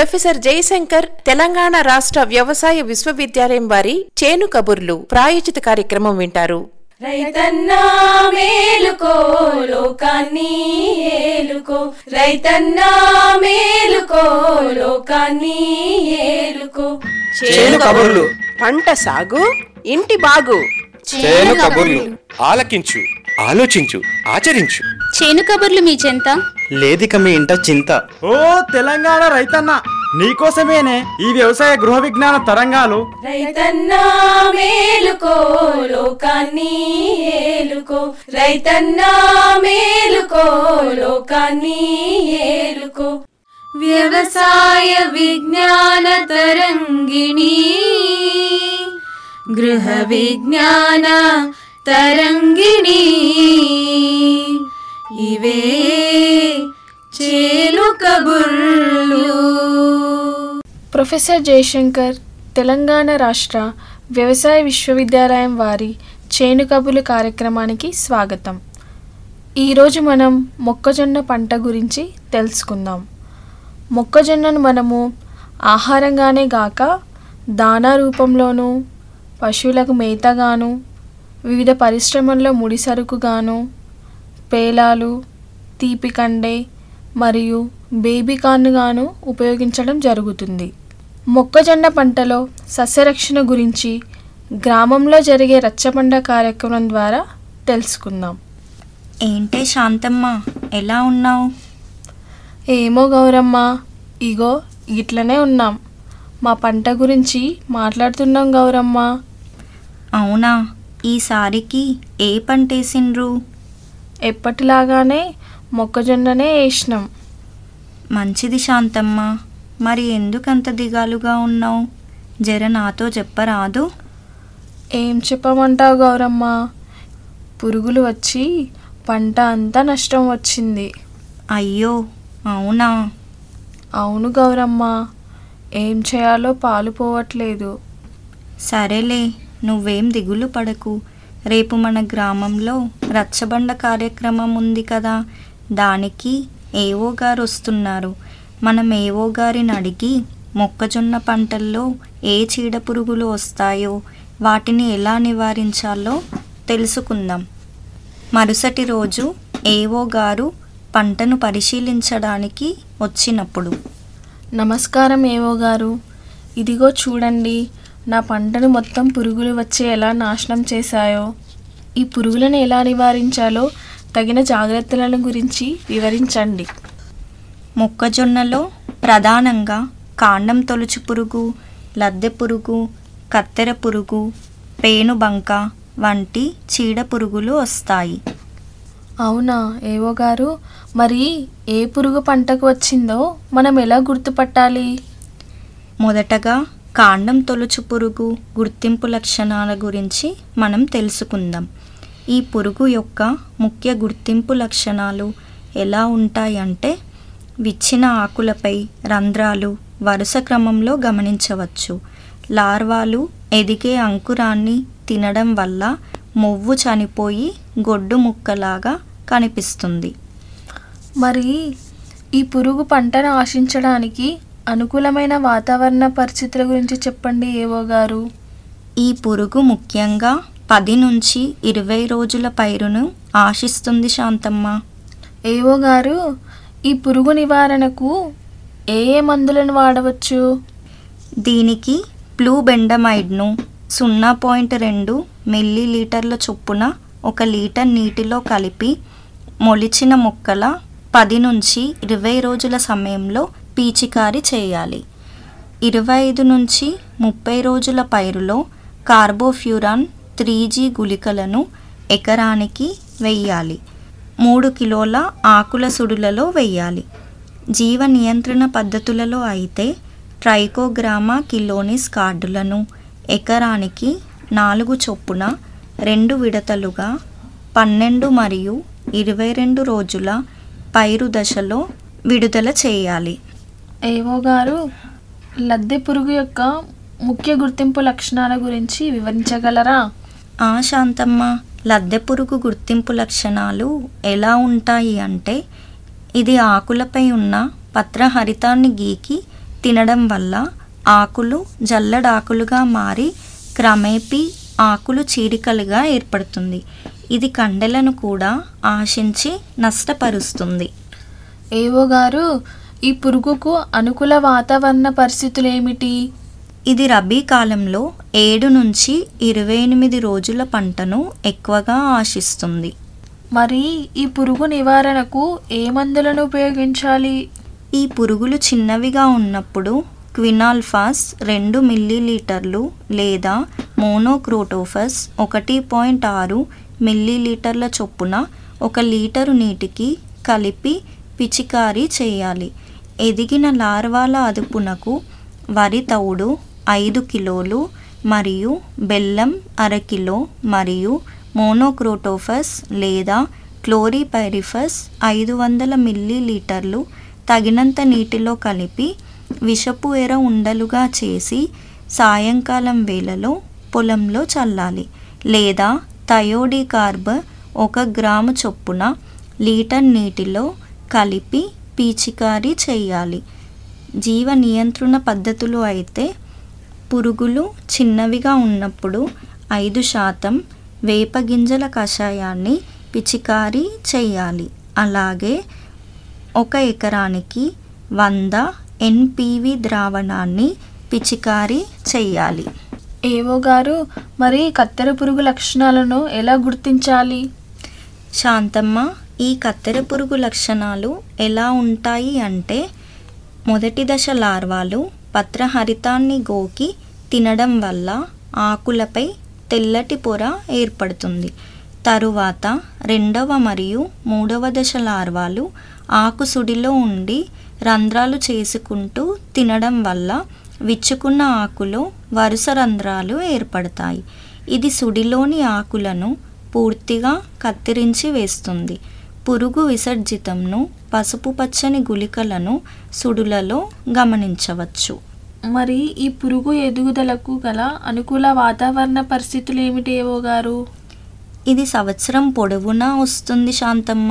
professor Jayashankar Telangana రాష్ట్ర వ్యవసాయ విశ్వవిద్యాలయం వారి చేను కబుర్లు ప్రాయోజిత కార్యక్రమం వింటారు రైతన్నా మేలుకో లోకాన్ని ఏలుకో రైతన్నా మేలుకో లోకాన్ని ఏలుకో చేను కబుర్లు పంట సాగు ఇంటి బాగు చేను కబుర్లు ఆలకించు ఆలోచించు ఆచరించు చేను కబుర్లు మీ చెంత లేదిక మీ ఇంట చింత ఓ తెలంగాణ రైతన్న నీకోసమేనే ఈ వ్యవసాయ గృహ విజ్ఞాన తరంగాలు రైతన్నా మేలుకో లోకాన్ని ఏలుకో రైతన్నా మేలుకో లోకాన్ని ఏలుకో వ్యవసాయ విజ్ఞాన తరంగిణి గృహ విజ్ఞాన తరంగిణి ఇవే చేలు కబుర్లు ప్రొఫెసర్ జయశంకర్ తెలంగాణ రాష్ట్ర వ్యవసాయ విశ్వవిద్యాలయం వారి చేను కబులు కార్యక్రమానికి స్వాగతం ఈరోజు మనం మొక్కజొన్న పంట గురించి తెలుసుకుందాం మొక్కజొన్నను మనము ఆహారంగానే గాక దానా రూపంలోనూ పశువులకు మేతగాను వివిధ పరిశ్రమల్లో ముడిసరుకుగాను పేలాలు తీపి కండే మరియు బేబీ కార్న్గాను ఉపయోగించడం జరుగుతుంది మొక్కజొన్న పంటలో సస్యరక్షణ గురించి గ్రామంలో జరిగే రచ్చబండ కార్యక్రమం ద్వారా తెలుసుకుందాం ఏంటే శాంతమ్మ ఎలా ఉన్నావు ఏమో గౌరమ్మ ఇగో ఇట్లనే ఉన్నాం మా పంట గురించి మాట్లాడుతున్నాం గౌరమ్మ అవునా ఈసారికి ఏ పంటేసిండ్రు ఎప్పటిలాగానే మొక్కజొన్ననే వేసినాం మంచిది శాంతమ్మ మరి ఎందుకంత దిగాలుగా ఉన్నావు జర నాతో చెప్పరాదు ఏం చెప్పమంటావు గౌరమ్మ పురుగులు వచ్చి పంట అంతా నష్టం వచ్చింది అయ్యో అవునా అవును గౌరమ్మ ఏం చేయాలో పాలు పోవట్లేదు సరేలే నువ్వేం దిగులు పడకు రేపు మన గ్రామంలో రచ్చబండ కార్యక్రమం ఉంది కదా దానికి ఏవో గారు వస్తున్నారు మనం ఏవో గారిని అడిగి మొక్కజొన్న పంటల్లో ఏ చీడ పురుగులు వస్తాయో వాటిని ఎలా నివారించాలో తెలుసుకుందాం మరుసటి రోజు ఏవో గారు పంటను పరిశీలించడానికి వచ్చినప్పుడు నమస్కారం ఏవో గారు ఇదిగో చూడండి నా పంటను మొత్తం పురుగులు వచ్చి ఎలా నాశనం చేశాయో ఈ పురుగులను ఎలా నివారించాలో తగిన జాగ్రత్తలను గురించి వివరించండి మొక్కజొన్నలో ప్రధానంగా కాండం తొలుచు పురుగు లద్దె పురుగు కత్తెర పురుగు పేనుబంక వంటి చీడ పురుగులు వస్తాయి అవునా ఏవో గారు మరి ఏ పురుగు పంటకు వచ్చిందో మనం ఎలా గుర్తుపట్టాలి మొదటగా కాండం తొలుచు పురుగు గుర్తింపు లక్షణాల గురించి మనం తెలుసుకుందాం ఈ పురుగు యొక్క ముఖ్య గుర్తింపు లక్షణాలు ఎలా ఉంటాయంటే విచ్చిన ఆకులపై రంధ్రాలు వరుస క్రమంలో గమనించవచ్చు లార్వాలు ఎదిగే అంకురాన్ని తినడం వల్ల మొవ్వు చనిపోయి గొడ్డు ముక్కలాగా కనిపిస్తుంది మరి ఈ పురుగు పంటను ఆశించడానికి అనుకూలమైన వాతావరణ పరిస్థితుల గురించి చెప్పండి ఏవో గారు ఈ పురుగు ముఖ్యంగా పది నుంచి ఇరవై రోజుల పైరును ఆశిస్తుంది శాంతమ్మ ఏవో గారు ఈ పురుగు నివారణకు ఏ ఏ మందులను వాడవచ్చు దీనికి ప్లూబెండమైడ్ను సున్నా పాయింట్ రెండు మిల్లీ లీటర్ల చొప్పున ఒక లీటర్ నీటిలో కలిపి మొలిచిన మొక్కల పది నుంచి ఇరవై రోజుల సమయంలో పీచికారి చేయాలి ఇరవై ఐదు నుంచి ముప్పై రోజుల పైరులో కార్బోఫ్యూరాన్ త్రీ జీ గుళికలను ఎకరానికి వెయ్యాలి మూడు కిలోల ఆకుల సుడులలో వెయ్యాలి జీవ నియంత్రణ పద్ధతులలో అయితే ట్రైకోగ్రామా కిలోనిస్ కార్డులను ఎకరానికి నాలుగు చొప్పున రెండు విడతలుగా పన్నెండు మరియు ఇరవై రెండు రోజుల పైరు దశలో విడుదల చేయాలి ఏవో గారు లద్దె పురుగు యొక్క ముఖ్య గుర్తింపు లక్షణాల గురించి వివరించగలరా ఆ శాంతమ్మ లద్దె పురుగు గుర్తింపు లక్షణాలు ఎలా ఉంటాయి అంటే ఇది ఆకులపై ఉన్న పత్రహరితాన్ని గీకి తినడం వల్ల ఆకులు జల్లడాకులుగా మారి క్రమేపీ ఆకులు చీరికలుగా ఏర్పడుతుంది ఇది కండెలను కూడా ఆశించి నష్టపరుస్తుంది ఏవో గారు ఈ పురుగుకు అనుకూల వాతావరణ పరిస్థితులు ఏమిటి ఇది రబీ కాలంలో ఏడు నుంచి ఇరవై ఎనిమిది రోజుల పంటను ఎక్కువగా ఆశిస్తుంది మరి ఈ పురుగు నివారణకు ఏ మందులను ఉపయోగించాలి ఈ పురుగులు చిన్నవిగా ఉన్నప్పుడు క్వినాల్ఫాస్ రెండు మిల్లీలీటర్లు లేదా మోనోక్రోటోఫస్ ఒకటి పాయింట్ ఆరు మిల్లీలీటర్ల చొప్పున ఒక లీటరు నీటికి కలిపి పిచికారీ చేయాలి ఎదిగిన లార్వాల అదుపునకు వరి తవుడు ఐదు కిలోలు మరియు బెల్లం అరకిలో మరియు మోనోక్రోటోఫస్ లేదా క్లోరిపైరిఫస్ ఐదు వందల మిల్లీలీటర్లు తగినంత నీటిలో కలిపి విషపు ఎర ఉండలుగా చేసి సాయంకాలం వేళలో పొలంలో చల్లాలి లేదా థయోడి కార్బ్ ఒక గ్రాము చొప్పున లీటర్ నీటిలో కలిపి పీచికారీ చేయాలి జీవ నియంత్రణ పద్ధతులు అయితే పురుగులు చిన్నవిగా ఉన్నప్పుడు ఐదు శాతం వేపగింజల కషాయాన్ని పిచికారీ చేయాలి అలాగే ఒక ఎకరానికి వంద ఎన్పివి ద్రావణాన్ని పిచికారీ చేయాలి ఏవో గారు మరి కత్తెర పురుగు లక్షణాలను ఎలా గుర్తించాలి శాంతమ్మ ఈ కత్తెర పురుగు లక్షణాలు ఎలా ఉంటాయి అంటే మొదటి దశ లార్వాలు పత్రహరితాన్ని గోకి తినడం వల్ల ఆకులపై తెల్లటి పొర ఏర్పడుతుంది తరువాత రెండవ మరియు మూడవ దశ లార్వాలు ఆకు సుడిలో ఉండి రంధ్రాలు చేసుకుంటూ తినడం వల్ల విచ్చుకున్న ఆకులో వరుస రంధ్రాలు ఏర్పడతాయి ఇది సుడిలోని ఆకులను పూర్తిగా కత్తిరించి వేస్తుంది పురుగు విసర్జితంను పసుపు పచ్చని గుళికలను సుడులలో గమనించవచ్చు మరి ఈ పురుగు ఎదుగుదలకు గల అనుకూల వాతావరణ పరిస్థితులు ఏమిటి ఏవో గారు ఇది సంవత్సరం పొడవునా వస్తుంది శాంతమ్మ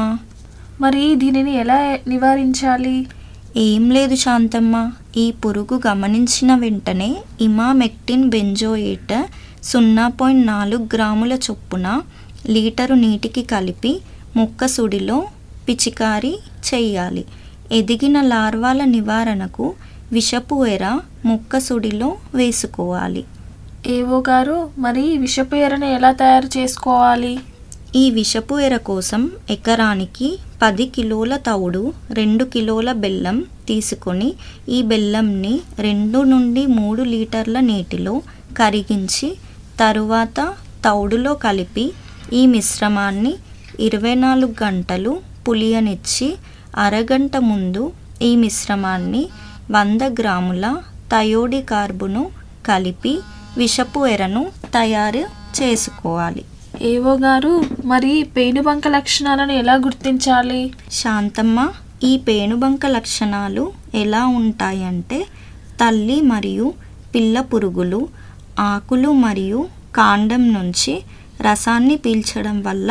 మరి దీనిని ఎలా నివారించాలి ఏం లేదు శాంతమ్మ ఈ పురుగు గమనించిన వెంటనే ఇమామెక్టిన్ బెంజోయేట్ సున్నా పాయింట్ నాలుగు గ్రాముల చొప్పున లీటరు నీటికి కలిపి ముక్క సుడిలో పిచికారీ చేయాలి ఎదిగిన లార్వాల నివారణకు విషపు ఎర ముక్క సుడిలో వేసుకోవాలి ఏవో గారు మరి విషపు ఎరను ఎలా తయారు చేసుకోవాలి ఈ విషపు ఎర కోసం ఎకరానికి పది కిలోల తవుడు రెండు కిలోల బెల్లం తీసుకొని ఈ బెల్లంని రెండు నుండి మూడు లీటర్ల నీటిలో కరిగించి తరువాత తవుడులో కలిపి ఈ మిశ్రమాన్ని ఇరవై నాలుగు గంటలు పులియనిచ్చి అరగంట ముందు ఈ మిశ్రమాన్ని వంద గ్రాముల థయోడి కార్బును కలిపి విషపు ఎరను తయారు చేసుకోవాలి ఏవో గారు మరి పేనుబంక లక్షణాలను ఎలా గుర్తించాలి శాంతమ్మ ఈ పేనుబంక లక్షణాలు ఎలా ఉంటాయంటే తల్లి మరియు పిల్ల పురుగులు ఆకులు మరియు కాండం నుంచి రసాన్ని పీల్చడం వల్ల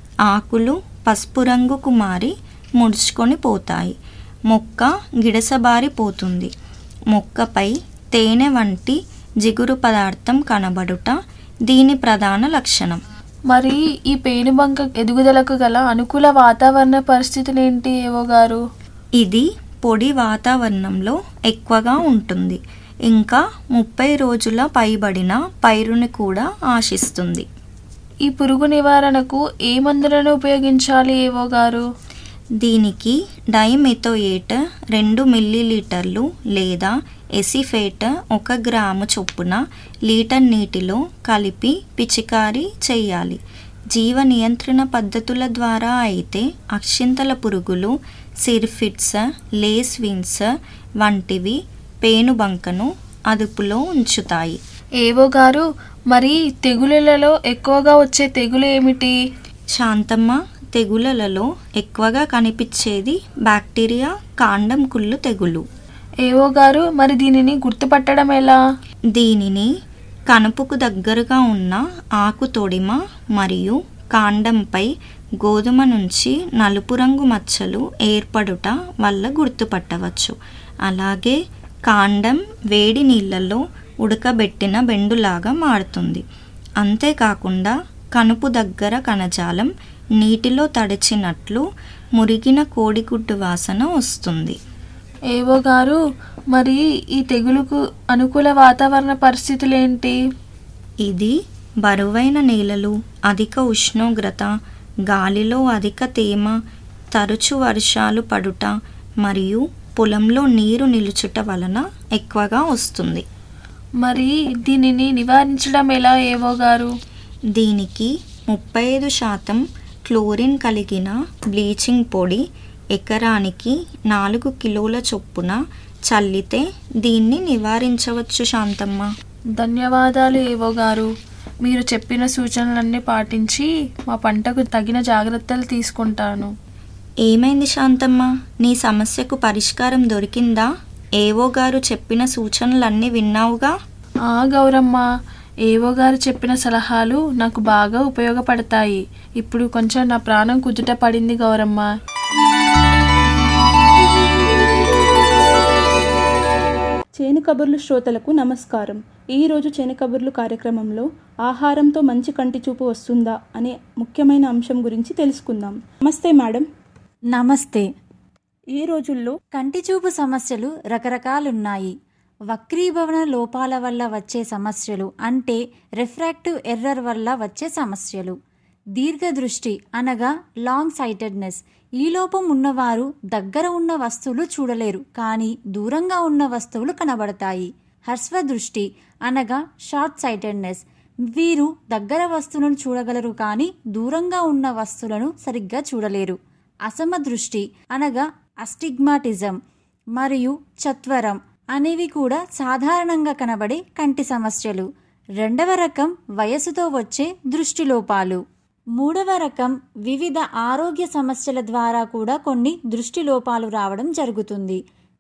ఆకులు పసుపు రంగుకు మారి ముడుచుకొని పోతాయి మొక్క గిడసబారిపోతుంది మొక్కపై తేనె వంటి జిగురు పదార్థం కనబడుట దీని ప్రధాన లక్షణం మరి ఈ పేనుబంక ఎదుగుదలకు గల అనుకూల వాతావరణ పరిస్థితులు ఏంటి ఏవో గారు ఇది పొడి వాతావరణంలో ఎక్కువగా ఉంటుంది ఇంకా ముప్పై రోజుల పైబడిన పైరుని కూడా ఆశిస్తుంది ఈ పురుగు నివారణకు ఏ మందులను ఉపయోగించాలి ఏవో గారు దీనికి డైమెథోయేట్ రెండు మిల్లీలీటర్లు లేదా ఎసిఫేట్ ఒక గ్రాము చొప్పున లీటర్ నీటిలో కలిపి పిచికారీ చేయాలి జీవ నియంత్రణ పద్ధతుల ద్వారా అయితే అక్షింతల పురుగులు సిర్ఫిట్స్ లేస్విన్స్ వంటివి పేనుబంకను అదుపులో ఉంచుతాయి ఏవో గారు మరి తెగులులలో ఎక్కువగా వచ్చే తెగులు ఏమిటి శాంతమ్మ తెగులలలో ఎక్కువగా కనిపించేది బ్యాక్టీరియా కాండం కుళ్ళు తెగులు ఏవో గారు మరి దీనిని గుర్తుపట్టడం ఎలా దీనిని కనుపుకు దగ్గరగా ఉన్న ఆకు తొడిమ మరియు కాండంపై గోధుమ నుంచి నలుపు రంగు మచ్చలు ఏర్పడుట వల్ల గుర్తుపట్టవచ్చు అలాగే కాండం వేడి నీళ్ళల్లో ఉడకబెట్టిన బెండులాగా మారుతుంది అంతేకాకుండా కనుపు దగ్గర కణజాలం నీటిలో తడిచినట్లు మురిగిన కోడిగుడ్డు వాసన వస్తుంది ఏవో గారు మరి ఈ తెగులుకు అనుకూల వాతావరణ పరిస్థితులేంటి ఇది బరువైన నేలలు అధిక ఉష్ణోగ్రత గాలిలో అధిక తేమ తరచు వర్షాలు పడుట మరియు పొలంలో నీరు నిలుచుట వలన ఎక్కువగా వస్తుంది మరి దీనిని నివారించడం ఎలా ఏవో గారు దీనికి ముప్పై ఐదు శాతం క్లోరిన్ కలిగిన బ్లీచింగ్ పొడి ఎకరానికి నాలుగు కిలోల చొప్పున చల్లితే దీన్ని నివారించవచ్చు శాంతమ్మ ధన్యవాదాలు ఏవో గారు మీరు చెప్పిన సూచనలన్నీ పాటించి మా పంటకు తగిన జాగ్రత్తలు తీసుకుంటాను ఏమైంది శాంతమ్మ నీ సమస్యకు పరిష్కారం దొరికిందా ఏవో గారు చెప్పిన సూచనలన్నీ విన్నావుగా ఆ గౌరమ్మ ఏవో గారు చెప్పిన సలహాలు నాకు బాగా ఉపయోగపడతాయి ఇప్పుడు కొంచెం నా ప్రాణం కుదుట పడింది గౌరమ్మ చేను కబుర్లు శ్రోతలకు నమస్కారం ఈరోజు చేను కబుర్లు కార్యక్రమంలో ఆహారంతో మంచి కంటి చూపు వస్తుందా అనే ముఖ్యమైన అంశం గురించి తెలుసుకుందాం నమస్తే మేడం నమస్తే ఈ రోజుల్లో కంటి చూపు సమస్యలు రకరకాలున్నాయి వక్రీభవన లోపాల వల్ల వచ్చే సమస్యలు అంటే రిఫ్రాక్టివ్ ఎర్రర్ వల్ల వచ్చే సమస్యలు దీర్ఘదృష్టి అనగా లాంగ్ సైటెడ్నెస్ ఈ లోపం ఉన్నవారు దగ్గర ఉన్న వస్తువులు చూడలేరు కానీ దూరంగా ఉన్న వస్తువులు కనబడతాయి హర్స్వ దృష్టి అనగా షార్ట్ సైటెడ్నెస్ వీరు దగ్గర వస్తువులను చూడగలరు కానీ దూరంగా ఉన్న వస్తువులను సరిగ్గా చూడలేరు అసమ దృష్టి అనగా అస్టిగ్మాటిజం మరియు చత్వరం అనేవి కూడా సాధారణంగా కనబడే కంటి సమస్యలు రెండవ రకం వయసుతో వచ్చే దృష్టిలోపాలు మూడవ రకం వివిధ ఆరోగ్య సమస్యల ద్వారా కూడా కొన్ని దృష్టిలోపాలు రావడం జరుగుతుంది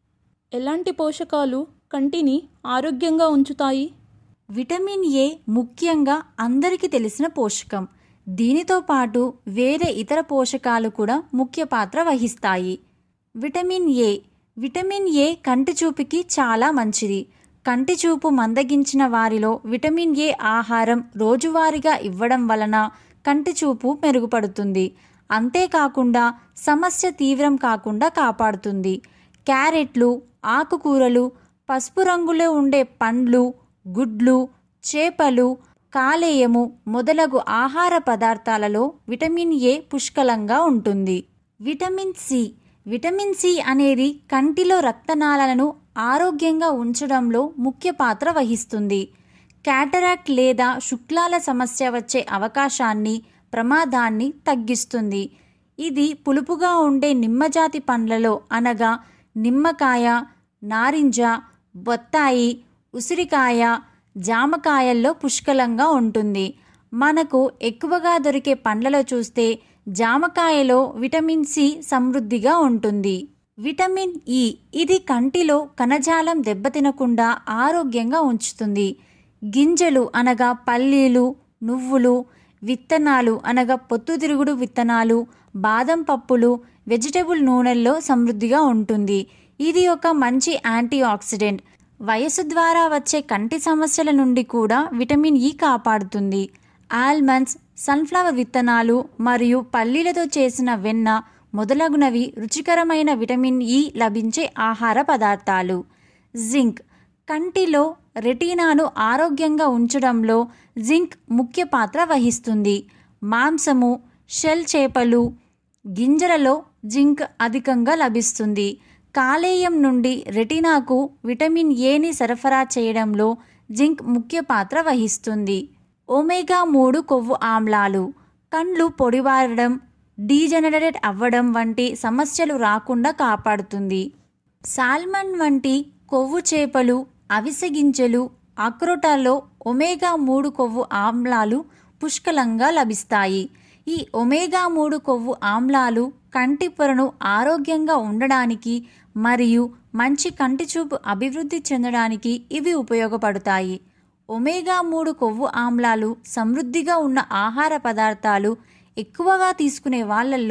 ఎలాంటి పోషకాలు కంటిని ఆరోగ్యంగా ఉంచుతాయి విటమిన్ ఏ ముఖ్యంగా అందరికీ తెలిసిన పోషకం దీనితో పాటు వేరే ఇతర పోషకాలు కూడా ముఖ్య పాత్ర వహిస్తాయి విటమిన్ ఏ విటమిన్ ఏ కంటి చూపుకి చాలా మంచిది కంటి చూపు మందగించిన వారిలో విటమిన్ ఏ ఆహారం రోజువారీగా ఇవ్వడం వలన కంటి చూపు మెరుగుపడుతుంది అంతేకాకుండా సమస్య తీవ్రం కాకుండా కాపాడుతుంది క్యారెట్లు ఆకుకూరలు పసుపు రంగులో ఉండే పండ్లు గుడ్లు చేపలు కాలేయము మొదలగు ఆహార పదార్థాలలో విటమిన్ ఏ పుష్కలంగా ఉంటుంది విటమిన్ సి విటమిన్ సి అనేది కంటిలో రక్తనాళాలను ఆరోగ్యంగా ఉంచడంలో ముఖ్య పాత్ర వహిస్తుంది క్యాటరాక్ట్ లేదా శుక్లాల సమస్య వచ్చే అవకాశాన్ని ప్రమాదాన్ని తగ్గిస్తుంది ఇది పులుపుగా ఉండే నిమ్మజాతి పండ్లలో అనగా నిమ్మకాయ నారింజ బొత్తాయి ఉసిరికాయ జామకాయల్లో పుష్కలంగా ఉంటుంది మనకు ఎక్కువగా దొరికే పండ్లలో చూస్తే జామకాయలో విటమిన్ సి సమృద్ధిగా ఉంటుంది విటమిన్ ఇ ఇది కంటిలో కణజాలం దెబ్బతినకుండా ఆరోగ్యంగా ఉంచుతుంది గింజలు అనగా పల్లీలు నువ్వులు విత్తనాలు అనగా పొత్తుతిరుగుడు విత్తనాలు బాదం పప్పులు వెజిటబుల్ నూనెల్లో సమృద్ధిగా ఉంటుంది ఇది ఒక మంచి యాంటీ ఆక్సిడెంట్ వయసు ద్వారా వచ్చే కంటి సమస్యల నుండి కూడా విటమిన్ ఇ కాపాడుతుంది ఆల్మండ్స్ సన్ఫ్లవర్ విత్తనాలు మరియు పల్లీలతో చేసిన వెన్న మొదలగునవి రుచికరమైన విటమిన్ ఇ లభించే ఆహార పదార్థాలు జింక్ కంటిలో రెటీనాను ఆరోగ్యంగా ఉంచడంలో జింక్ ముఖ్య పాత్ర వహిస్తుంది మాంసము షెల్ చేపలు గింజలలో జింక్ అధికంగా లభిస్తుంది కాలేయం నుండి రెటినాకు విటమిన్ ఏని సరఫరా చేయడంలో జింక్ ముఖ్య పాత్ర వహిస్తుంది ఒమేగా మూడు కొవ్వు ఆమ్లాలు కండ్లు పొడివారడం డీజనరేట్ అవ్వడం వంటి సమస్యలు రాకుండా కాపాడుతుంది సాల్మన్ వంటి కొవ్వు చేపలు అవిసె గింజలు అక్రోటాల్లో ఒమేగా మూడు కొవ్వు ఆమ్లాలు పుష్కలంగా లభిస్తాయి ఈ ఒమేగా మూడు కొవ్వు ఆమ్లాలు కంటి పొరను ఆరోగ్యంగా ఉండడానికి మరియు మంచి కంటి చూపు అభివృద్ధి చెందడానికి ఇవి ఉపయోగపడతాయి ఒమేగా మూడు కొవ్వు ఆమ్లాలు సమృద్ధిగా ఉన్న ఆహార పదార్థాలు ఎక్కువగా తీసుకునే వాళ్ళల్లో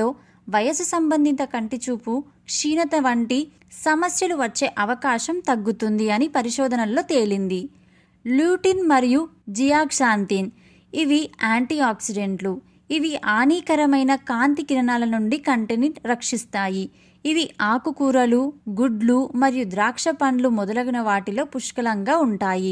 వయసు సంబంధిత కంటి చూపు క్షీణత వంటి సమస్యలు వచ్చే అవకాశం తగ్గుతుంది అని పరిశోధనల్లో తేలింది ల్యూటిన్ మరియు జియాక్సాంతిన్ ఇవి యాంటీ ఆక్సిడెంట్లు ఇవి హానికరమైన కాంతి కిరణాల నుండి కంటిని రక్షిస్తాయి ఇవి ఆకుకూరలు గుడ్లు మరియు ద్రాక్ష పండ్లు మొదలగున వాటిలో పుష్కలంగా ఉంటాయి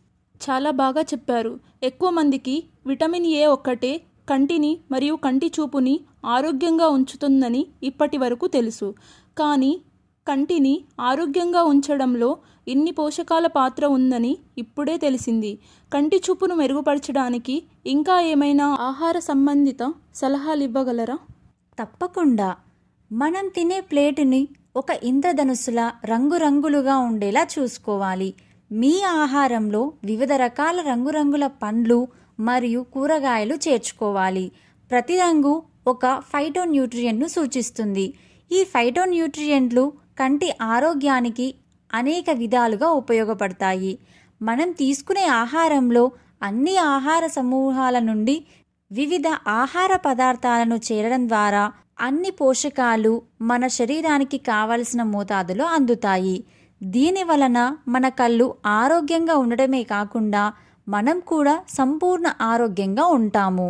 చాలా బాగా చెప్పారు ఎక్కువ మందికి విటమిన్ ఏ ఒక్కటే కంటిని మరియు కంటి చూపుని ఆరోగ్యంగా ఉంచుతుందని ఇప్పటి వరకు తెలుసు కానీ కంటిని ఆరోగ్యంగా ఉంచడంలో ఇన్ని పోషకాల పాత్ర ఉందని ఇప్పుడే తెలిసింది కంటి చూపును మెరుగుపరచడానికి ఇంకా ఏమైనా ఆహార సంబంధిత సలహాలు ఇవ్వగలరా తప్పకుండా మనం తినే ప్లేటుని ఒక ఇంద్రధనుస్సులా రంగురంగులుగా ఉండేలా చూసుకోవాలి మీ ఆహారంలో వివిధ రకాల రంగురంగుల పండ్లు మరియు కూరగాయలు చేర్చుకోవాలి ప్రతి రంగు ఒక ఫైటోన్యూట్రియంట్ను సూచిస్తుంది ఈ ఫైటోన్యూట్రియంట్లు కంటి ఆరోగ్యానికి అనేక విధాలుగా ఉపయోగపడతాయి మనం తీసుకునే ఆహారంలో అన్ని ఆహార సమూహాల నుండి వివిధ ఆహార పదార్థాలను చేరడం ద్వారా అన్ని పోషకాలు మన శరీరానికి కావలసిన మోతాదులో అందుతాయి దీని వలన మన కళ్ళు ఆరోగ్యంగా ఉండడమే కాకుండా మనం కూడా సంపూర్ణ ఆరోగ్యంగా ఉంటాము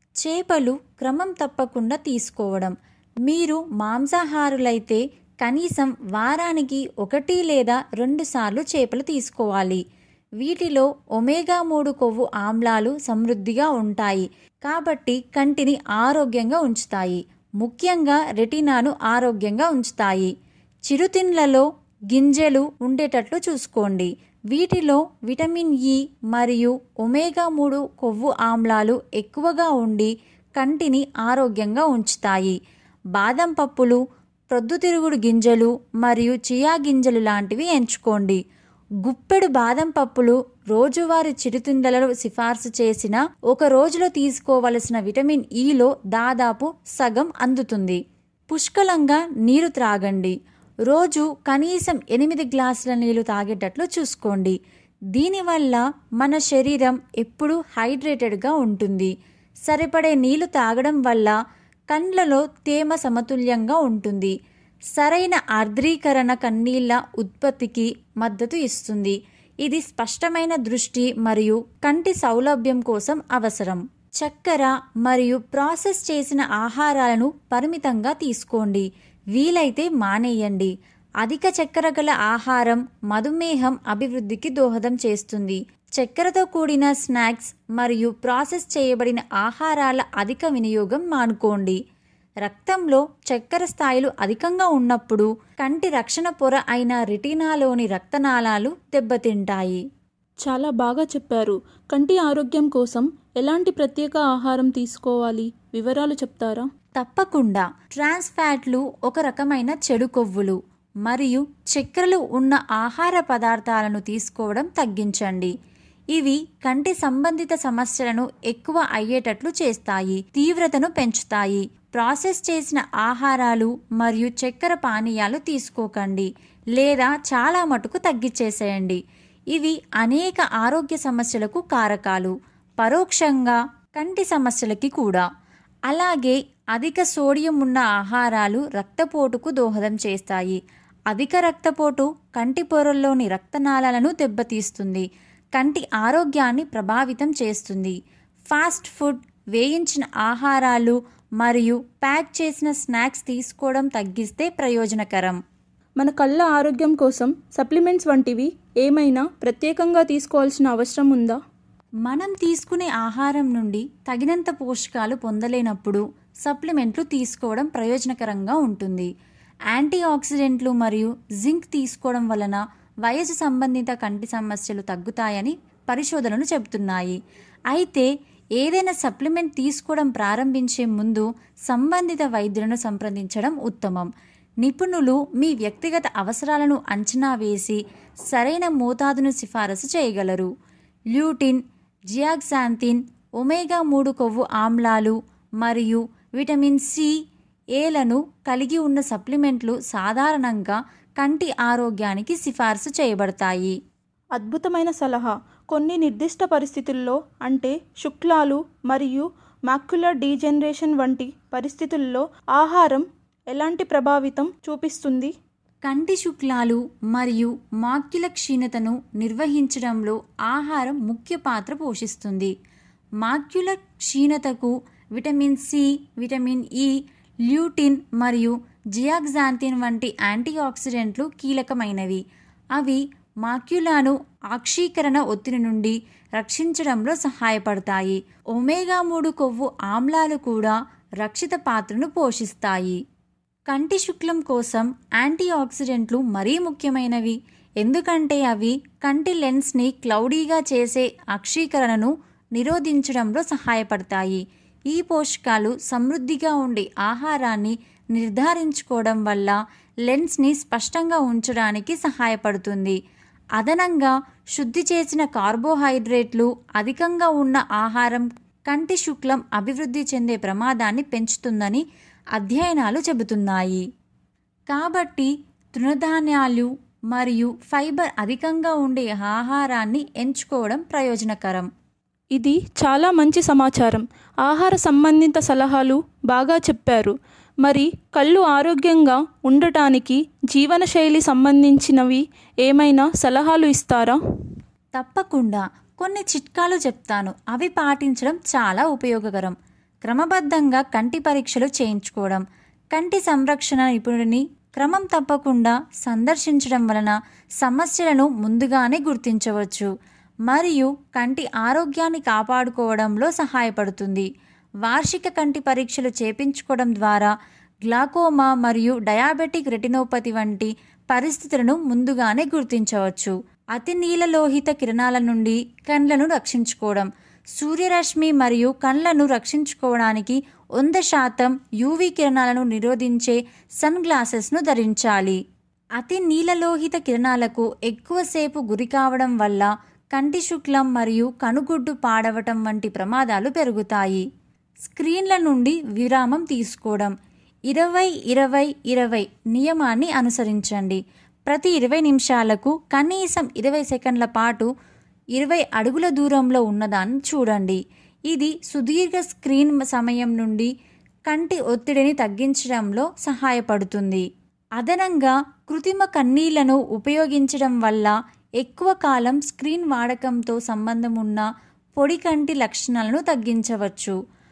చేపలు క్రమం తప్పకుండా తీసుకోవడం మీరు మాంసాహారులైతే కనీసం వారానికి ఒకటి లేదా రెండు సార్లు చేపలు తీసుకోవాలి వీటిలో ఒమేగా మూడు కొవ్వు ఆమ్లాలు సమృద్ధిగా ఉంటాయి కాబట్టి కంటిని ఆరోగ్యంగా ఉంచుతాయి ముఖ్యంగా రెటినాను ఆరోగ్యంగా ఉంచుతాయి చిరుతిండ్లలో గింజలు ఉండేటట్లు చూసుకోండి వీటిలో విటమిన్ ఇ మరియు ఒమేగా మూడు కొవ్వు ఆమ్లాలు ఎక్కువగా ఉండి కంటిని ఆరోగ్యంగా ఉంచుతాయి బాదం పప్పులు ప్రొద్దుతిరుగుడు గింజలు మరియు చియా గింజలు లాంటివి ఎంచుకోండి గుప్పెడు బాదం పప్పులు రోజువారీ చిరుతిండలలో సిఫార్సు చేసిన ఒక రోజులో తీసుకోవలసిన విటమిన్ ఈలో దాదాపు సగం అందుతుంది పుష్కలంగా నీరు త్రాగండి రోజు కనీసం ఎనిమిది గ్లాసుల నీళ్లు తాగేటట్లు చూసుకోండి దీనివల్ల మన శరీరం ఎప్పుడూ హైడ్రేటెడ్గా ఉంటుంది సరిపడే నీళ్లు తాగడం వల్ల కండ్లలో తేమ సమతుల్యంగా ఉంటుంది సరైన ఆర్ద్రీకరణ కన్నీళ్ల ఉత్పత్తికి మద్దతు ఇస్తుంది ఇది స్పష్టమైన దృష్టి మరియు కంటి సౌలభ్యం కోసం అవసరం చక్కెర మరియు ప్రాసెస్ చేసిన ఆహారాలను పరిమితంగా తీసుకోండి వీలైతే మానేయండి అధిక చక్కెర గల ఆహారం మధుమేహం అభివృద్ధికి దోహదం చేస్తుంది చక్కెరతో కూడిన స్నాక్స్ మరియు ప్రాసెస్ చేయబడిన ఆహారాల అధిక వినియోగం మానుకోండి రక్తంలో చక్కెర స్థాయిలు అధికంగా ఉన్నప్పుడు కంటి రక్షణ పొర అయిన రెటీనాలోని రక్తనాళాలు దెబ్బతింటాయి చాలా బాగా చెప్పారు కంటి ఆరోగ్యం కోసం ఎలాంటి ప్రత్యేక ఆహారం తీసుకోవాలి వివరాలు చెప్తారా తప్పకుండా ట్రాన్స్ ఫ్యాట్లు ఒక రకమైన చెడు కొవ్వులు మరియు చక్కెరలు ఉన్న ఆహార పదార్థాలను తీసుకోవడం తగ్గించండి ఇవి కంటి సంబంధిత సమస్యలను ఎక్కువ అయ్యేటట్లు చేస్తాయి తీవ్రతను పెంచుతాయి ప్రాసెస్ చేసిన ఆహారాలు మరియు చక్కెర పానీయాలు తీసుకోకండి లేదా చాలా మటుకు తగ్గించేసేయండి ఇవి అనేక ఆరోగ్య సమస్యలకు కారకాలు పరోక్షంగా కంటి సమస్యలకి కూడా అలాగే అధిక సోడియం ఉన్న ఆహారాలు రక్తపోటుకు దోహదం చేస్తాయి అధిక రక్తపోటు కంటి పొరల్లోని రక్తనాళాలను దెబ్బతీస్తుంది కంటి ఆరోగ్యాన్ని ప్రభావితం చేస్తుంది ఫాస్ట్ ఫుడ్ వేయించిన ఆహారాలు మరియు ప్యాక్ చేసిన స్నాక్స్ తీసుకోవడం తగ్గిస్తే ప్రయోజనకరం మన కళ్ళ ఆరోగ్యం కోసం సప్లిమెంట్స్ వంటివి ఏమైనా ప్రత్యేకంగా తీసుకోవాల్సిన అవసరం ఉందా మనం తీసుకునే ఆహారం నుండి తగినంత పోషకాలు పొందలేనప్పుడు సప్లిమెంట్లు తీసుకోవడం ప్రయోజనకరంగా ఉంటుంది యాంటీ ఆక్సిడెంట్లు మరియు జింక్ తీసుకోవడం వలన వయసు సంబంధిత కంటి సమస్యలు తగ్గుతాయని పరిశోధనలు చెబుతున్నాయి అయితే ఏదైనా సప్లిమెంట్ తీసుకోవడం ప్రారంభించే ముందు సంబంధిత వైద్యులను సంప్రదించడం ఉత్తమం నిపుణులు మీ వ్యక్తిగత అవసరాలను అంచనా వేసి సరైన మోతాదును సిఫారసు చేయగలరు ల్యూటిన్ జియాక్సాంతిన్ ఒమేగా మూడు కొవ్వు ఆమ్లాలు మరియు విటమిన్ సి ఏలను కలిగి ఉన్న సప్లిమెంట్లు సాధారణంగా కంటి ఆరోగ్యానికి సిఫార్సు చేయబడతాయి అద్భుతమైన సలహా కొన్ని నిర్దిష్ట పరిస్థితుల్లో అంటే శుక్లాలు మరియు మాక్యులర్ డీజనరేషన్ వంటి పరిస్థితుల్లో ఆహారం ఎలాంటి ప్రభావితం చూపిస్తుంది కంటి శుక్లాలు మరియు మాక్యుల క్షీణతను నిర్వహించడంలో ఆహారం ముఖ్య పాత్ర పోషిస్తుంది మాక్యుల క్షీణతకు vitamin C vitamin E lutein మరియు జియాక్జాంతిన్ వంటి యాంటీఆక్సిడెంట్లు కీలకమైనవి అవి మాక్యులాను ఆక్షీకరణ ఒత్తిడి నుండి రక్షించడంలో సహాయపడతాయి ఒమేగా మూడు కొవ్వు ఆమ్లాలు కూడా రక్షిత పాత్రను పోషిస్తాయి కంటి శుక్లం కోసం యాంటీ ఆక్సిడెంట్లు మరీ ముఖ్యమైనవి ఎందుకంటే అవి కంటి లెన్స్ని క్లౌడీగా చేసే అక్షీకరణను నిరోధించడంలో సహాయపడతాయి ఈ పోషకాలు సమృద్ధిగా ఉండే ఆహారాన్ని నిర్ధారించుకోవడం వల్ల లెన్స్ని స్పష్టంగా ఉంచడానికి సహాయపడుతుంది అదనంగా శుద్ధి చేసిన కార్బోహైడ్రేట్లు అధికంగా ఉన్న ఆహారం కంటి శుక్లం అభివృద్ధి చెందే ప్రమాదాన్ని పెంచుతుందని అధ్యయనాలు చెబుతున్నాయి కాబట్టి తృణధాన్యాలు మరియు ఫైబర్ అధికంగా ఉండే ఆహారాన్ని ఎంచుకోవడం ప్రయోజనకరం ఇది చాలా మంచి సమాచారం ఆహార సంబంధిత సలహాలు బాగా చెప్పారు మరి కళ్ళు ఆరోగ్యంగా ఉండటానికి జీవనశైలి సంబంధించినవి ఏమైనా సలహాలు ఇస్తారా తప్పకుండా కొన్ని చిట్కాలు చెప్తాను అవి పాటించడం చాలా ఉపయోగకరం క్రమబద్ధంగా కంటి పరీక్షలు చేయించుకోవడం కంటి సంరక్షణ నిపుణుడిని క్రమం తప్పకుండా సందర్శించడం వలన సమస్యలను ముందుగానే గుర్తించవచ్చు మరియు కంటి ఆరోగ్యాన్ని కాపాడుకోవడంలో సహాయపడుతుంది వార్షిక కంటి పరీక్షలు చేపించుకోవడం ద్వారా గ్లాకోమా మరియు డయాబెటిక్ రెటినోపతి వంటి పరిస్థితులను ముందుగానే గుర్తించవచ్చు అతి నీలలోహిత కిరణాల నుండి కండ్లను రక్షించుకోవడం సూర్యరశ్మి మరియు కండ్లను రక్షించుకోవడానికి వంద శాతం యూవీ కిరణాలను నిరోధించే సన్ గ్లాసెస్ను ధరించాలి అతి నీలలోహిత కిరణాలకు ఎక్కువసేపు గురి కావడం వల్ల కంటి శుక్లం మరియు కనుగుడ్డు పాడవటం వంటి ప్రమాదాలు పెరుగుతాయి స్క్రీన్ల నుండి విరామం తీసుకోవడం ఇరవై ఇరవై ఇరవై నియమాన్ని అనుసరించండి ప్రతి ఇరవై నిమిషాలకు కనీసం ఇరవై సెకండ్ల పాటు ఇరవై అడుగుల దూరంలో ఉన్నదాన్ని చూడండి ఇది సుదీర్ఘ స్క్రీన్ సమయం నుండి కంటి ఒత్తిడిని తగ్గించడంలో సహాయపడుతుంది అదనంగా కృత్రిమ కన్నీళ్లను ఉపయోగించడం వల్ల ఎక్కువ కాలం స్క్రీన్ వాడకంతో సంబంధం ఉన్న పొడి కంటి లక్షణాలను తగ్గించవచ్చు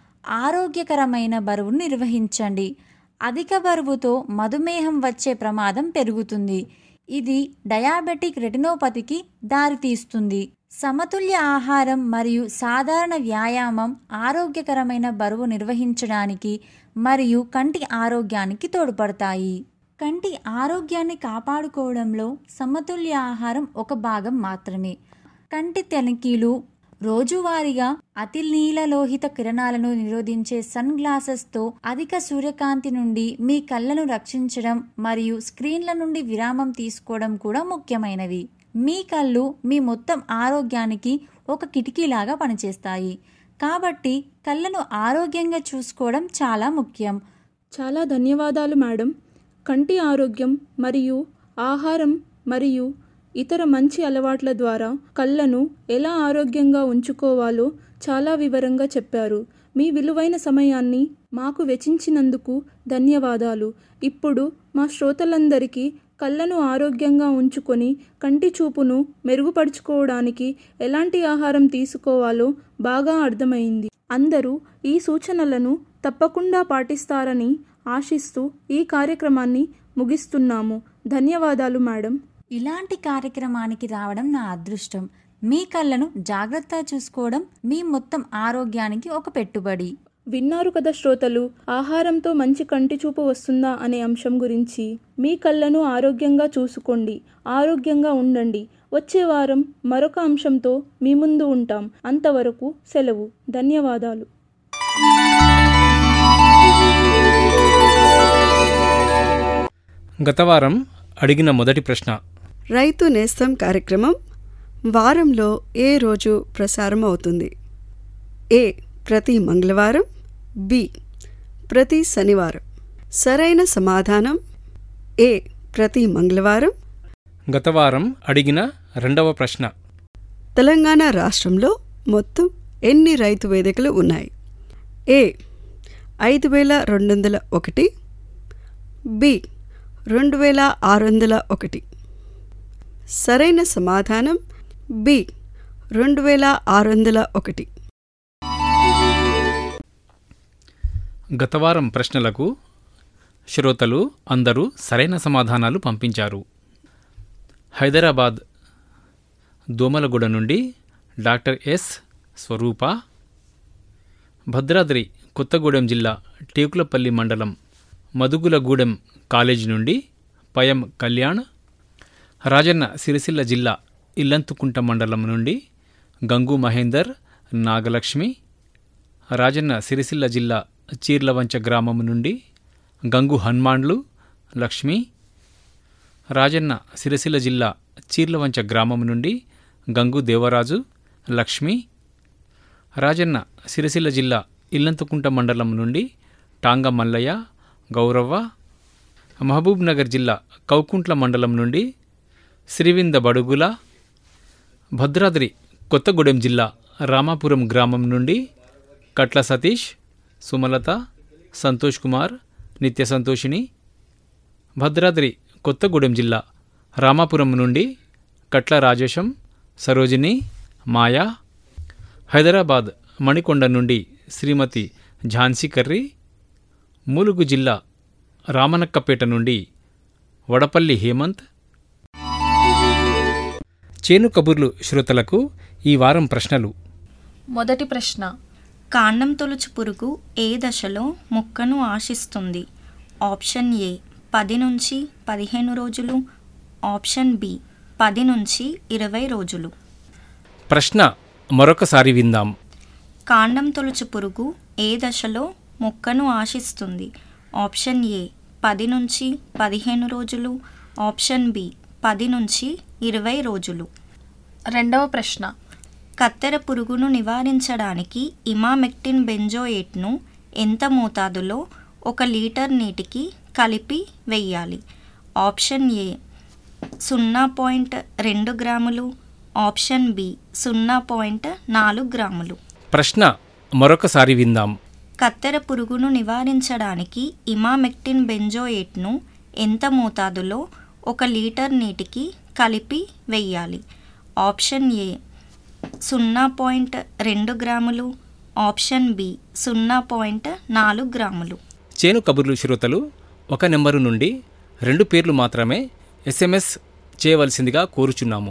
ఆరోగ్యకరమైన బరువును నిర్వహించండి అధిక బరువుతో మధుమేహం వచ్చే ప్రమాదం పెరుగుతుంది ఇది డయాబెటిక్ రెటినోపతికి దారితీస్తుంది సమతుల్య ఆహారం మరియు సాధారణ వ్యాయామం ఆరోగ్యకరమైన బరువు నిర్వహించడానికి మరియు కంటి ఆరోగ్యానికి తోడ్పడతాయి కంటి ఆరోగ్యాన్ని కాపాడుకోవడంలో సమతుల్య ఆహారం ఒక భాగం మాత్రమే కంటి తనిఖీలు రోజువారీగా అతి నీలలోహిత కిరణాలను నిరోధించే సన్ గ్లాసెస్తో అధిక సూర్యకాంతి నుండి మీ కళ్ళను రక్షించడం మరియు స్క్రీన్ల నుండి విరామం తీసుకోవడం కూడా ముఖ్యమైనవి మీ కళ్ళు మీ మొత్తం ఆరోగ్యానికి ఒక కిటికీలాగా పనిచేస్తాయి కాబట్టి కళ్ళను ఆరోగ్యంగా చూసుకోవడం చాలా ముఖ్యం చాలా ధన్యవాదాలు మేడం కంటి ఆరోగ్యం మరియు ఆహారం మరియు ఇతర మంచి అలవాట్ల ద్వారా కళ్ళను ఎలా ఆరోగ్యంగా ఉంచుకోవాలో చాలా వివరంగా చెప్పారు మీ విలువైన సమయాన్ని మాకు వెచ్చించినందుకు ధన్యవాదాలు ఇప్పుడు మా శ్రోతలందరికీ కళ్ళను ఆరోగ్యంగా ఉంచుకొని కంటి చూపును మెరుగుపరుచుకోవడానికి ఎలాంటి ఆహారం తీసుకోవాలో బాగా అర్థమైంది అందరూ ఈ సూచనలను తప్పకుండా పాటిస్తారని ఆశిస్తూ ఈ కార్యక్రమాన్ని ముగిస్తున్నాము ధన్యవాదాలు మేడం ఇలాంటి కార్యక్రమానికి రావడం నా అదృష్టం మీ కళ్ళను జాగ్రత్తగా చూసుకోవడం మీ మొత్తం ఆరోగ్యానికి ఒక పెట్టుబడి విన్నారు కదా శ్రోతలు ఆహారంతో మంచి కంటి చూపు వస్తుందా అనే అంశం గురించి మీ కళ్ళను ఆరోగ్యంగా చూసుకోండి ఆరోగ్యంగా ఉండండి వచ్చే వారం మరొక అంశంతో మీ ముందు ఉంటాం అంతవరకు సెలవు ధన్యవాదాలు గత వారం అడిగిన మొదటి ప్రశ్న రైతు నేస్తం కార్యక్రమం వారంలో ఏ రోజు ప్రసారం అవుతుంది ఏ ప్రతి మంగళవారం బి ప్రతి శనివారం సరైన సమాధానం ఏ ప్రతి మంగళవారం గత వారం అడిగిన రెండవ ప్రశ్న తెలంగాణ రాష్ట్రంలో మొత్తం ఎన్ని రైతు వేదికలు ఉన్నాయి ఏ ఐదు వేల రెండు వందల ఒకటి బి రెండు వేల ఆరు వందల ఒకటి సరైన సమాధానం బి రెండు వేల ఆరు వందల ఒకటి గత వారం ప్రశ్నలకు శ్రోతలు అందరూ సరైన సమాధానాలు పంపించారు హైదరాబాద్ దోమలగూడ నుండి డాక్టర్ ఎస్ స్వరూప భద్రాద్రి కొత్తగూడెం జిల్లా టేకులపల్లి మండలం మదుగులగూడెం కాలేజీ నుండి పయం కళ్యాణ్ రాజన్న సిరిసిల్ల జిల్లా ఇల్లంతుకుంట మండలం నుండి గంగు మహేందర్ నాగలక్ష్మి రాజన్న సిరిసిల్ల జిల్లా చీర్లవంచ గ్రామం నుండి గంగు హన్మాండ్లు లక్ష్మి రాజన్న సిరిసిల్ల జిల్లా చీర్లవంచ గ్రామం నుండి గంగు దేవరాజు లక్ష్మి రాజన్న సిరిసిల్ల జిల్లా ఇల్లంతకుంట మండలం నుండి టాంగ మల్లయ్య గౌరవ్వ మహబూబ్ నగర్ జిల్లా కౌకుంట్ల మండలం నుండి శ్రీవింద బడుగుల భద్రాద్రి కొత్తగూడెం జిల్లా రామాపురం గ్రామం నుండి కట్ల సతీష్ సుమలత సంతోష్ కుమార్ నిత్య సంతోషిని భద్రాద్రి కొత్తగూడెం జిల్లా రామాపురం నుండి కట్ల రాజేశం సరోజిని మాయా హైదరాబాద్ మణికొండ నుండి శ్రీమతి ఝాన్సీ కర్రీ ములుగు జిల్లా రామనక్కపేట నుండి వడపల్లి హేమంత్ చేను కబుర్లు శ్రోతలకు ఈ వారం ప్రశ్నలు మొదటి ప్రశ్న కాండం తొలుచు పురుగు ఏ దశలో మొక్కను ఆశిస్తుంది ఆప్షన్ ఏ పది నుంచి పదిహేను రోజులు ఆప్షన్ బి పది నుంచి ఇరవై రోజులు ప్రశ్న మరొకసారి విందాం కాండం తొలుచు పురుగు ఏ దశలో మొక్కను ఆశిస్తుంది ఆప్షన్ ఏ పది నుంచి పదిహేను రోజులు ఆప్షన్ బి పది నుంచి ఇరవై రోజులు రెండవ ప్రశ్న కత్తెర పురుగును నివారించడానికి ఇమామెక్టిన్ బెంజోయేట్ను ఎంత మోతాదులో ఒక లీటర్ నీటికి కలిపి వెయ్యాలి ఆప్షన్ ఏ సున్నా పాయింట్ రెండు గ్రాములు ఆప్షన్ బి సున్నా పాయింట్ నాలుగు గ్రాములు ప్రశ్న మరొకసారి విందాం కత్తెర పురుగును నివారించడానికి ఇమామెక్టిన్ బెంజోయేట్ను ఎంత మోతాదులో ఒక లీటర్ నీటికి కలిపి వెయ్యాలి ఆప్షన్ ఏ సున్నా పాయింట్ రెండు గ్రాములు ఆప్షన్ బి సున్నా పాయింట్ నాలుగు గ్రాములు చేను కబుర్లు శ్రోతలు ఒక నెంబరు నుండి రెండు పేర్లు మాత్రమే ఎస్ఎంఎస్ చేయవలసిందిగా కోరుచున్నాము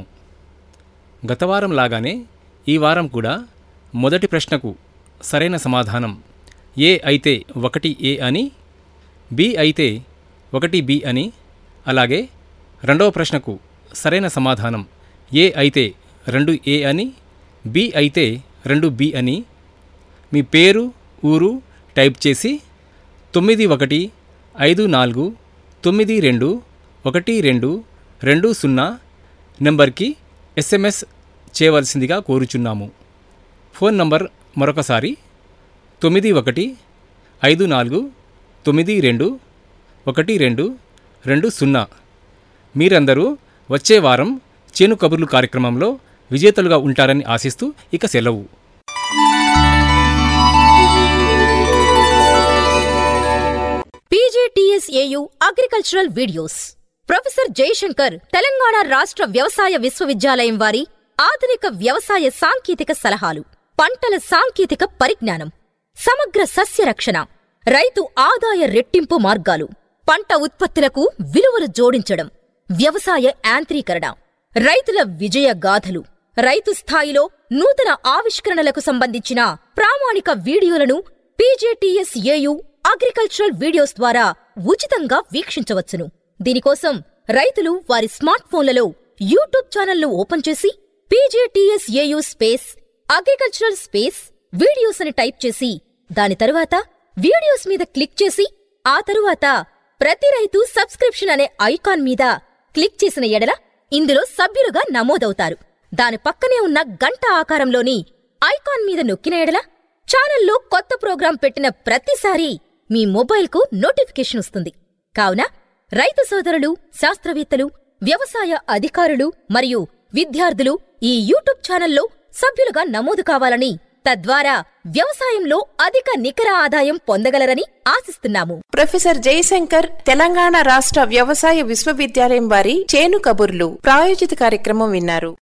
గత వారం లాగానే ఈ వారం కూడా మొదటి ప్రశ్నకు సరైన సమాధానం ఏ అయితే ఒకటి ఏ అని బి అయితే ఒకటి బి అని అలాగే రెండవ ప్రశ్నకు సరైన సమాధానం ఏ అయితే రెండు ఏ అని బి అయితే రెండు బి అని మీ పేరు ఊరు టైప్ చేసి తొమ్మిది ఒకటి ఐదు నాలుగు తొమ్మిది రెండు ఒకటి రెండు రెండు సున్నా నెంబర్కి ఎస్ఎంఎస్ చేయవలసిందిగా కోరుచున్నాము ఫోన్ నంబర్ మరొకసారి తొమ్మిది ఒకటి ఐదు నాలుగు తొమ్మిది రెండు ఒకటి రెండు రెండు సున్నా మీరందరూ వచ్చే వారం చేను కబుర్లు కార్యక్రమంలో విజేతలుగా ఉంటారని ఆశిస్తూ ఇక సెలవు PGTSAU agricultural videos professor Jayashankar Telangana రాష్ట్ర వ్యవసాయ విశ్వవిద్యాలయం వారి ఆధునిక వ్యవసాయ సాంకేతిక సలహాలు పంటల సాంకేతిక పరిజ్ఞానం సమగ్ర సస్య రక్షణ రైతు ఆదాయ రెట్టింపు మార్గాలు పంట ఉత్పత్తులకు విలువలు జోడించడం వ్యవసాయ యాంత్రీకరణ రైతుల విజయ గాథలు రైతు స్థాయిలో నూతన ఆవిష్కరణలకు సంబంధించిన ప్రామాణిక వీడియోలను పీజేటీఎస్ఏయు అగ్రికల్చరల్ వీడియోస్ ద్వారా ఉచితంగా వీక్షించవచ్చును దీనికోసం రైతులు వారి స్మార్ట్ ఫోన్లలో యూట్యూబ్ ఛానల్ను ఓపెన్ చేసి PJTSAU space agricultural space videos అని టైప్ చేసి దాని తరువాత వీడియోస్ మీద క్లిక్ చేసి ఆ తరువాత ప్రతి రైతు సబ్స్క్రిప్షన్ అనే ఐకాన్ మీద క్లిక్ చేసిన ఎడల ఇందులో సభ్యులుగా నమోదవుతారు దాని పక్కనే ఉన్న గంట ఆకారంలోని ఐకాన్ మీద నొక్కిన ఎడల ఛానల్లో కొత్త ప్రోగ్రాం పెట్టిన ప్రతిసారీ మీ మొబైల్కు నోటిఫికేషన్ వస్తుంది కావున రైతు సోదరులు శాస్త్రవేత్తలు వ్యవసాయ అధికారులు మరియు విద్యార్థులు ఈ యూట్యూబ్ ఛానల్లో సభ్యులుగా నమోదు కావాలని తద్వారా వ్యవసాయంలో అధిక నికర ఆదాయం పొందగలరని ఆశిస్తున్నాము ప్రొఫెసర్ జయశంకర్ తెలంగాణ రాష్ట్ర వ్యవసాయ విశ్వవిద్యాలయం వారి చేను కబుర్లు ప్రాయోజిత కార్యక్రమం విన్నారు